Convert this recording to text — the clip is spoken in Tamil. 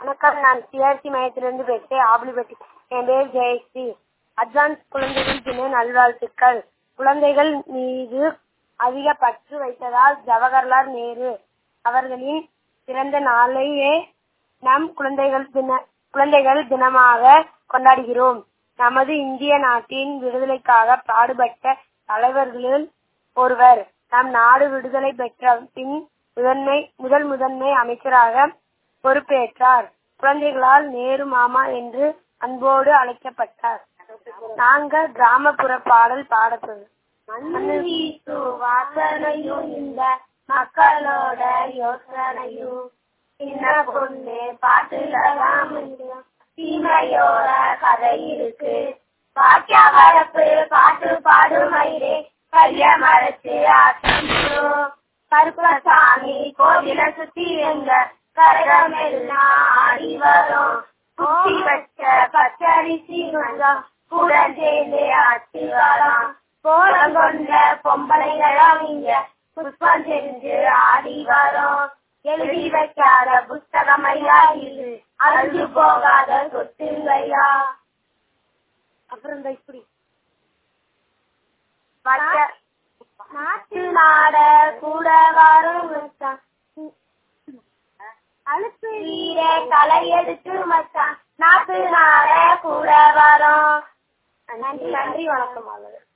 வணக்கம் நான் சிஆர்சி மையத்திலிருந்து பேசுகிறேன் ஆவலிப்பட்டி என் பேர் ஜெயஸ்ரீ அட்வான்ஸ் குழந்தைகள் தின நல்வாழ்த்துக்கள் குழந்தைகள் மீது அதிக பற்று வைத்ததால் ஜவஹர்லால் நேரு அவர்களின் பிறந்த நாளையே நம் குழந்தைகள் தின குழந்தைகள் தினமாக கொண்டாடுகிறோம் நமது இந்திய நாட்டின் விடுதலைக்காக பாடுபட்ட தலைவர்களில் ஒருவர் நம் நாடு விடுதலை பெற்ற பின் முதன்மை முதல் முதன்மை அமைச்சராக பொறுப்பேற்றார் குழந்தைகளால் நேரு மாமா என்று அன்போடு அழைக்கப்பட்டார் நாங்கள் கிராமப்புற பாடல் பாடப்போம் மண்ணு வீசு வாசனையும் இந்த மக்களோட யோசனையும் சின்ன பொண்ணு பாட்டுலதான் சீமையோட கதை இருக்கு பாக்கியா வரப்பு பாட்டு பாடும் மயிரே கைய மறைச்சு ஆட்டம் போடும். கருப்பசாமி கோவில சுத்தி எங்க கரகம் எல்லாம் ஆடி வரும் குத்தி வச்ச பச்சரிசி மஞ்சம் கூட சேர்ந்து ஆட்டி வரும் கோலம் கொண்ட பொம்பளைகளும் இங்க புஷ்பம் செஞ்சு ஆடி வரும் எழுதி வைக்காத புஸ்தகம் ஐயா இது அழிஞ்சு போகாத சொத்துங்கய்யா அப்புறம் இந்த இப்படி வச்ச நாட்டு நாட கூட வரும் மச்சான் அழுத்து வீர களை எடுத்து மச்சான் நாட்டு நாட கூட வரும் நன்றி நன்றி வணக்கம் அவ்வளவு